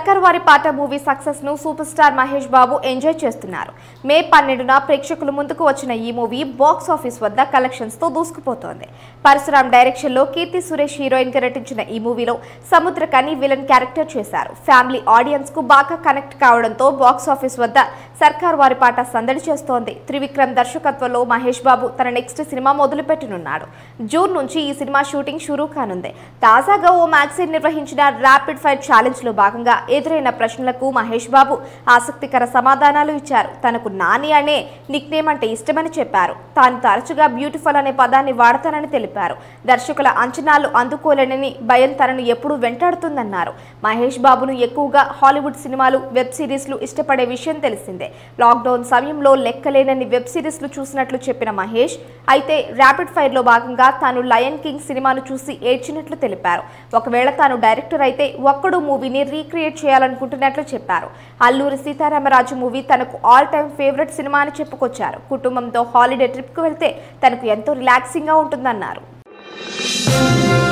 సర్కార్ Vaari Paata movie success ను super star Mahesh Babu enjoy చేస్తున్నారు మే పన్నెండున ప్రేక్షకుల ముందుకు వచ్చిన ఈ మూవీ బాక్స్ ఆఫీస్ వద్ద కలెక్షన్స్ తో దూసుకుపోతోంది పరశురామ్ డైరెక్షన్ లో కీర్తి సురేష్ హీరోయిన్ గా నటించిన ఈ మూవీలో సముద్రకని విలన్ క్యారెక్టర్ చేశారు ఫ్యామిలీ ఆడియన్స్ కు బాగా కనెక్ట్ కావడంతో బాక్స్ ఆఫీస్ వద్ద సర్కార్ వారి పాట సందడి చేస్తోంది త్రివిక్రమ్ దర్శకత్వంలో మహేష్ బాబు తన నెక్స్ట్ సినిమా మొదలుపెట్టనున్నాడు జూన్ నుంచి ఈ సినిమా షూటింగ్ షురూ కానుంది తాజాగా ఓ మ్యాగజైన్ నిర్వహించిన ర్యాపిడ్ ఫైర్ ఛాలెంజ్ లో భాగంగా ఎదురైన ప్రశ్నలకు మహేష్ బాబు ఆసక్తికర సమాధానాలు ఇచ్చారు తనకు నాని అనే నిక్ నేమ్ అంటే ఇష్టమని చెప్పారు తాను తరచుగా బ్యూటిఫుల్ అనే పదాన్ని వాడతానని తెలిపారు దర్శకుల అంచనాలు అందుకోలేనని భయం తనను ఎప్పుడూ వెంటాడుతుందన్నారు మహేష్ బాబును ఎక్కువగా హాలీవుడ్ సినిమాలు వెబ్ సిరీస్లు ఇష్టపడే విషయం తెలిసిందే లాక్డౌన్ సమయంలో లెక్కలేనన్ని వెబ్ సిరీస్లు చూసినట్లు చెప్పిన మహేష్ అయితే ర్యాపిడ్ ఫైర్లో భాగంగా తాను లయన్ కింగ్ సినిమాను చూసి ఏడ్చినట్లు తెలిపారు ఒకవేళ తాను డైరెక్టర్ అయితే ఒక్కడు మూవీని రీక్రియేట్ చేయాలనుకుంటున్నట్లు చెప్పారు అల్లూరి సీతారామరాజు మూవీ తనకు ఆల్ టైమ్ ఫేవరెట్ సినిమా అని చెప్పుకొచ్చారు కుటుంబంతో హాలిడే ట్రిప్కు వెళ్తే తనకు ఎంతో రిలాక్సింగ్గా ఉంటుందన్నారు